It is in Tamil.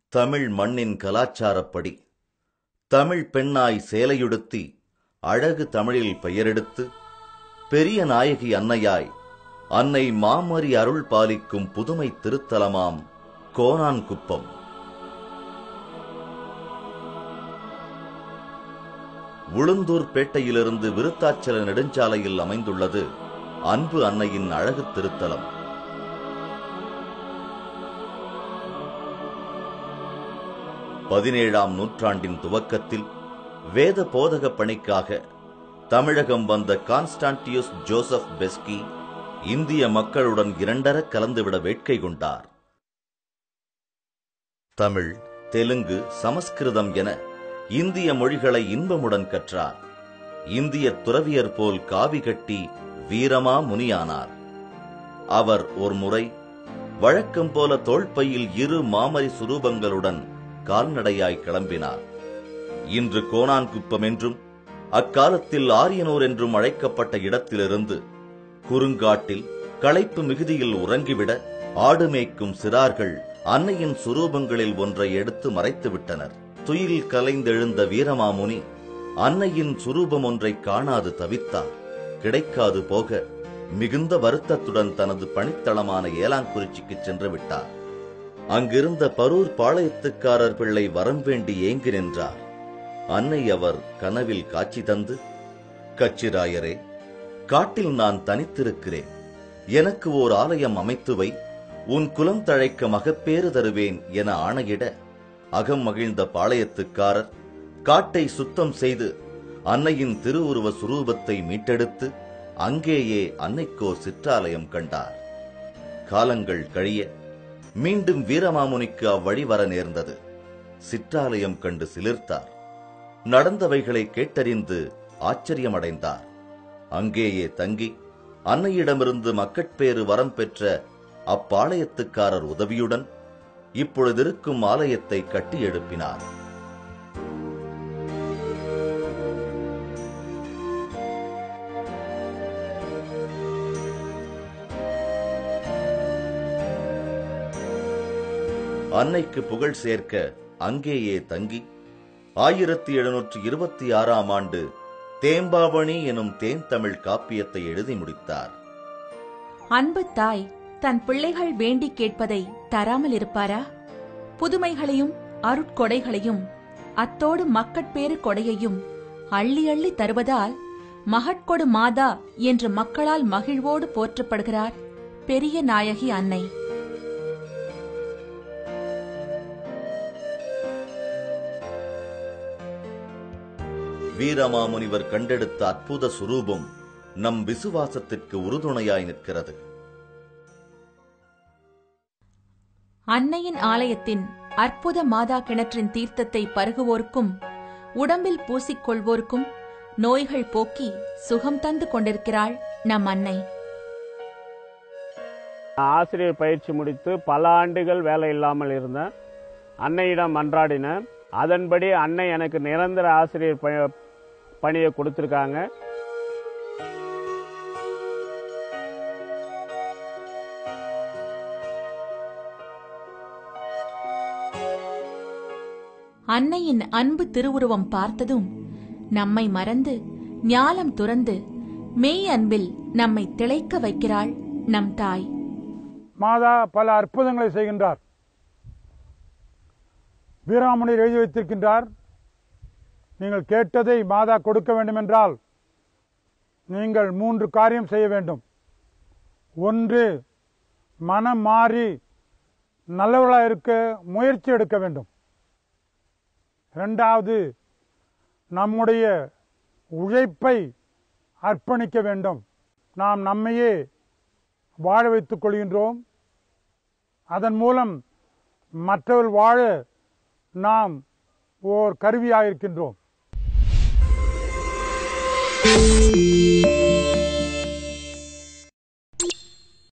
தமிழ் மண்ணின் கலாச்சாரப்படி தமிழ் பெண்ணாய் சேலையுடுத்தி அழகு தமிழில் பெயரெடுத்து பெரிய நாயகி அன்னையாய் அன்னை மாமரி அருள் பாலிக்கும் புதுமை திருத்தலமாம் கோனான்குப்பம் உளுந்தூர்பேட்டையிலிருந்து விருத்தாச்சல நெடுஞ்சாலையில் அமைந்துள்ளது அன்பு அன்னையின் அழகு திருத்தலம் பதினேழாம் நூற்றாண்டின் துவக்கத்தில் வேத போதக பணிக்காக தமிழகம் வந்த கான்ஸ்டான்டியோஸ் ஜோசப் பெஸ்கி இந்திய மக்களுடன் இரண்டர கலந்துவிட வேட்கை கொண்டார் தமிழ் தெலுங்கு சமஸ்கிருதம் என இந்திய மொழிகளை இன்பமுடன் கற்றார் இந்திய துறவியர் போல் காவி கட்டி வீரமா முனியானார் அவர் ஒரு முறை வழக்கம் போல தோள்பையில் இரு மாமரி சுரூபங்களுடன் கால்நடையாய் கிளம்பினார் இன்று கோனான்குப்பம் என்றும் அக்காலத்தில் ஆரியனூர் என்றும் அழைக்கப்பட்ட இடத்திலிருந்து குறுங்காட்டில் களைப்பு மிகுதியில் உறங்கிவிட ஆடு மேய்க்கும் சிறார்கள் அன்னையின் சுரூபங்களில் ஒன்றை எடுத்து மறைத்து விட்டனர் துயில் கலைந்தெழுந்த வீரமாமுனி அன்னையின் சுரூபம் ஒன்றை காணாது தவித்தார் கிடைக்காது போக மிகுந்த வருத்தத்துடன் தனது பணித்தளமான ஏலாங்குறிச்சிக்கு சென்று விட்டார் அங்கிருந்த பரூர் பாளையத்துக்காரர் பிள்ளை வரம் வேண்டி ஏங்கி நின்றார் அன்னை அவர் கனவில் காட்சி தந்து கச்சிராயரே காட்டில் நான் தனித்திருக்கிறேன் எனக்கு ஓர் ஆலயம் அமைத்து வை உன் குலம் தழைக்க மகப்பேறு தருவேன் என ஆணையிட அகம் மகிழ்ந்த பாளையத்துக்காரர் காட்டை சுத்தம் செய்து அன்னையின் திருவுருவ சுரூபத்தை மீட்டெடுத்து அங்கேயே அன்னைக்கோர் சிற்றாலயம் கண்டார் காலங்கள் கழிய மீண்டும் வீரமாமுனிக்கு அவ்வழி வர நேர்ந்தது சிற்றாலயம் கண்டு சிலிர்த்தார் நடந்தவைகளை கேட்டறிந்து ஆச்சரியமடைந்தார் அங்கேயே தங்கி அன்னையிடமிருந்து மக்கட்பேறு வரம் பெற்ற அப்பாளையத்துக்காரர் உதவியுடன் இப்பொழுதிருக்கும் ஆலயத்தை கட்டி எழுப்பினார் அன்னைக்கு புகழ் சேர்க்க அங்கேயே தங்கி ஆயிரத்தி எழுநூற்றி இருபத்தி ஆறாம் ஆண்டு தேம்பாவணி எனும் தேன் தமிழ் காப்பியத்தை எழுதி முடித்தார் அன்பு தாய் தன் பிள்ளைகள் வேண்டிக் கேட்பதை தராமல் இருப்பாரா புதுமைகளையும் அருட்கொடைகளையும் அத்தோடு மக்கட்பேறு கொடையையும் அள்ளி அள்ளி தருவதால் மகட்கொடு மாதா என்று மக்களால் மகிழ்வோடு போற்றப்படுகிறார் பெரிய நாயகி அன்னை வீரமாமுனிவர் கண்டெடுத்த அற்புத சுரூபம் நம் விசுவாசத்திற்கு உறுதுணையாய் நிற்கிறது அன்னையின் ஆலயத்தின் அற்புத மாதா கிணற்றின் தீர்த்தத்தை பருகுவோருக்கும் உடம்பில் பூசிக்கொள்வோருக்கும் நோய்கள் போக்கி சுகம் தந்து கொண்டிருக்கிறாள் நம் அன்னை ஆசிரியர் பயிற்சி முடித்து பல ஆண்டுகள் வேலை இல்லாமல் இருந்தேன் அன்னையிடம் மன்றாடினேன் அதன்படி அன்னை எனக்கு நிரந்தர ஆசிரியர் ப- பணியை கொடுத்துருக்காங்க அன்னையின் அன்பு திருவுருவம் பார்த்ததும் நம்மை மறந்து ஞாலம் துறந்து மெய் அன்பில் நம்மை திளைக்க வைக்கிறாள் நம் தாய் மாதா பல அற்புதங்களை செய்கின்றார் வீராமணியர் எழுதி வைத்திருக்கின்றார் நீங்கள் கேட்டதை மாதா கொடுக்க வேண்டுமென்றால் நீங்கள் மூன்று காரியம் செய்ய வேண்டும் ஒன்று மனம் மாறி நல்லவர்களாக இருக்க முயற்சி எடுக்க வேண்டும் இரண்டாவது நம்முடைய உழைப்பை அர்ப்பணிக்க வேண்டும் நாம் நம்மையே வாழ வைத்துக் கொள்கின்றோம் அதன் மூலம் மற்றவர் வாழ நாம் ஓர் கருவியாக இருக்கின்றோம்